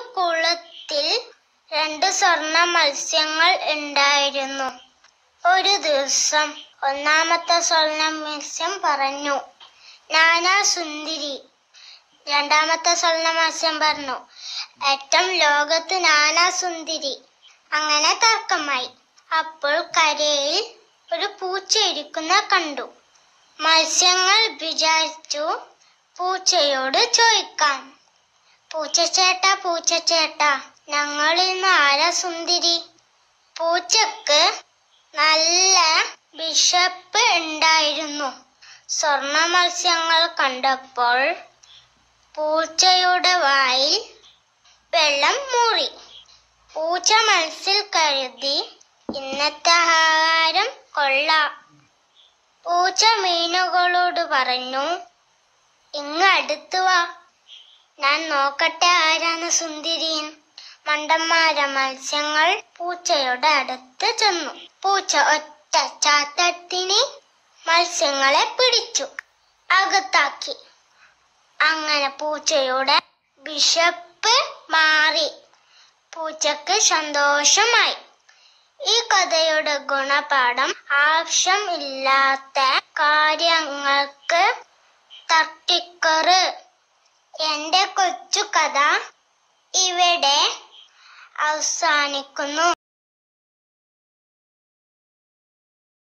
കുളത്തിൽ രണ്ട് സ്വർണ മത്സ്യങ്ങൾ ഉണ്ടായിരുന്നു ഒരു ദിവസം ഒന്നാമത്തെ സ്വർണ മത്സ്യം പറഞ്ഞു നാനാ സുന്ദരി രണ്ടാമത്തെ സ്വർണ മത്സ്യം പറഞ്ഞു ഏറ്റം ലോകത്ത് നാനാ സുന്ദരി അങ്ങനെ തർക്കമായി അപ്പോൾ കരയിൽ ഒരു പൂച്ച ഇരിക്കുന്ന കണ്ടു മത്സ്യങ്ങൾ വിചാരിച്ചു പൂച്ചയോട് ചോദിക്കാം പൂച്ചച്ചേട്ടാ പൂച്ചച്ചേട്ടാ ഞങ്ങളിൽ നിന്ന് ആരാ സുന്ദരി പൂച്ചക്ക് നല്ല വിശപ്പ് ഉണ്ടായിരുന്നു സ്വർണ മത്സ്യങ്ങൾ കണ്ടപ്പോൾ പൂച്ചയുടെ വായിൽ വെള്ളം മൂറി പൂച്ച മനസ്സിൽ കരുതി ഇന്നത്തെ ആഹാരം കൊള്ളാം പൂച്ച മീനുകളോട് പറഞ്ഞു ഇങ്ങ് അടുത്ത് വാ ഞാൻ നോക്കട്ടെ ആരാണ് സുന്ദരിയൻ മണ്ടന്മാര മത്സ്യങ്ങൾ പൂച്ചയുടെ അടുത്ത് ചെന്നു പൂച്ച ഒറ്റ ചാത്തത്തിന് മത്സ്യങ്ങളെ പിടിച്ചു അകത്താക്കി അങ്ങനെ പൂച്ചയുടെ വിശപ്പ് മാറി പൂച്ചക്ക് സന്തോഷമായി ഈ കഥയുടെ ഗുണപാഠം ആവശ്യമില്ലാത്ത കാര്യങ്ങൾക്ക് തർക്കിക്കറ് എന്റെ കൊച്ചു കഥ ഇവിടെ അവസാനിക്കുന്നു